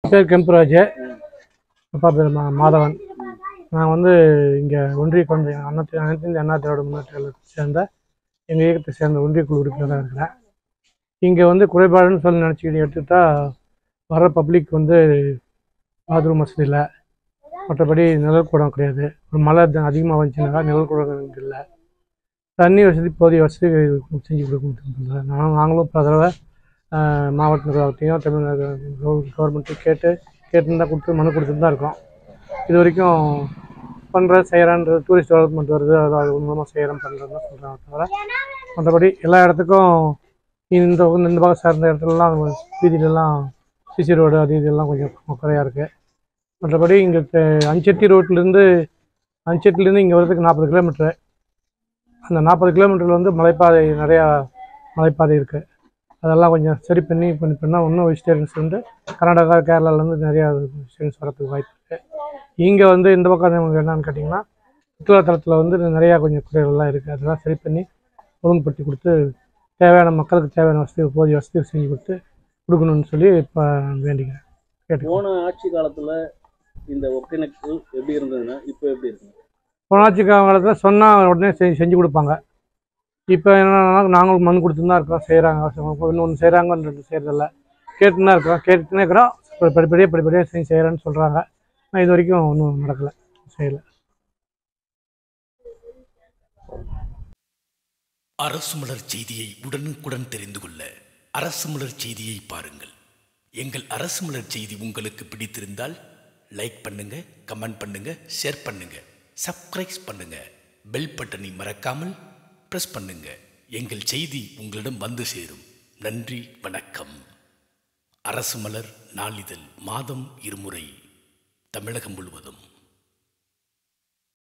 பேர் கெம்புராஜ் அப்பா பேர் மா மாதவன் நான் வந்து இங்கே ஒன்றிய குழந்தை அண்ணா அனைத்து இந்திய அண்ணா திராவிட முன்னேற்ற கழகத்தை சேர்ந்த எங்கள் இயக்கத்தை சேர்ந்த ஒன்றிய குழு உறுப்பினராக இருக்கிறேன் இங்கே வந்து குறைபாடுன்னு சொல்லி நினச்சிக்கிட்டு எடுத்துக்கிட்டா வர பப்ளிக் வந்து பாத்ரூம் வசதி இல்லை மற்றபடி நிழல்கூடம் கிடையாது ஒரு மழை அதிகமாக வந்துச்சுனாக்கா நிழல்கூடம் இங்கே இல்லை தண்ணி வசதி போதிய வசதி செஞ்சு கொடுக்க முடியல நாங்கள் நாங்களும் பல தடவை ஆஹ், மாவட்ட நிர்வாகத்தையும் தமிழ்நாடு கவர்மெண்ட்டையும் கேட்டு கேட்டுன்னு தான் கொடுத்து மனு கொடுத்துட்டு தான் இருக்கோம் இது வரைக்கும் பண்ணுற செய்கிறேன்றது டூரிஸ்ட் டெவலப்மெண்ட் வருது அது அது மூலமாக செய்கிறேன் பண்ணுறேன்னு தான் சொல்கிறாங்க தவிர மற்றபடி எல்லா இடத்துக்கும் இந்த இந்த இந்த பக்கம் சார்ந்த இடத்துலலாம் வீதியிலலாம் சிசி ரோடு அது இதெல்லாம் கொஞ்சம் குறையாக இருக்குது மற்றபடி இங்கே அஞ்செட்டி ரோட்லேருந்து அஞ்செட்டிலேருந்து இங்கே வரதுக்கு நாற்பது கிலோமீட்ரு அந்த நாற்பது கிலோமீட்டரில் வந்து மலைப்பாதை நிறையா மலைப்பாதை இருக்குது அதெல்லாம் கொஞ்சம் சரி பண்ணி பண்ணி பண்ணால் இன்னும் வெஜிடேரியன்ஸ் வந்து கர்நாடகா கேரளாலேருந்து நிறையா வெஜிடேரியன்ஸ் வரதுக்கு வாய்ப்பு இருக்குது இங்கே வந்து இந்த பக்கம் நமக்கு என்னன்னு கேட்டிங்கன்னா சுற்றுலாத்தலத்தில் வந்து நிறையா கொஞ்சம் குறைகள்லாம் இருக்குது அதெல்லாம் சரி பண்ணி ஒழுங்குபடுத்தி கொடுத்து தேவையான மக்களுக்கு தேவையான வசதி போதிய வசதி செஞ்சு கொடுத்து கொடுக்கணும்னு சொல்லி இப்போ வேண்டிக்கிறேன் கேட்டு போன ஆட்சி காலத்துல இந்த ஒகேனக்கல் எப்படி இருந்ததுன்னா இப்போ எப்படி இருக்கு போனாட்சி காலத்தில் சொன்னால் உடனே செஞ்சு செஞ்சு கொடுப்பாங்க இப்போ என்னன்னா நாங்களும் மனு கொடுத்துன்னு தான் இருக்கிறோம் செய்கிறாங்க இன்னொன்று செய்கிறாங்கன்றது செய்கிறதில்ல கேட்டுன்னு தான் இருக்கிறோம் கேட்டுன்னே இருக்கிறோம் படி- படிப்படியாக படிப்படியாக செஞ்சு செய்கிறேன்னு சொல்கிறாங்க ஆனால் இது வரைக்கும் ஒன்றும் நடக்கலை செய்யலை அரசு மலர் செய்தியை உடனுக்குடன் தெரிந்து கொள்ள அரசு மலர் செய்தியை பாருங்கள் எங்கள் அரசு மலர் செய்தி உங்களுக்கு பிடித்திருந்தால் லைக் பண்ணுங்க கமெண்ட் பண்ணுங்க ஷேர் பண்ணுங்க சப்ஸ்கிரைப் பண்ணுங்க பெல் பட்டனை மறக்காமல் பிரஸ் பண்ணுங்க எங்கள் செய்தி உங்களிடம் வந்து சேரும் நன்றி வணக்கம் அரசு மலர் நாளிதழ் மாதம் இருமுறை தமிழகம் முழுவதும்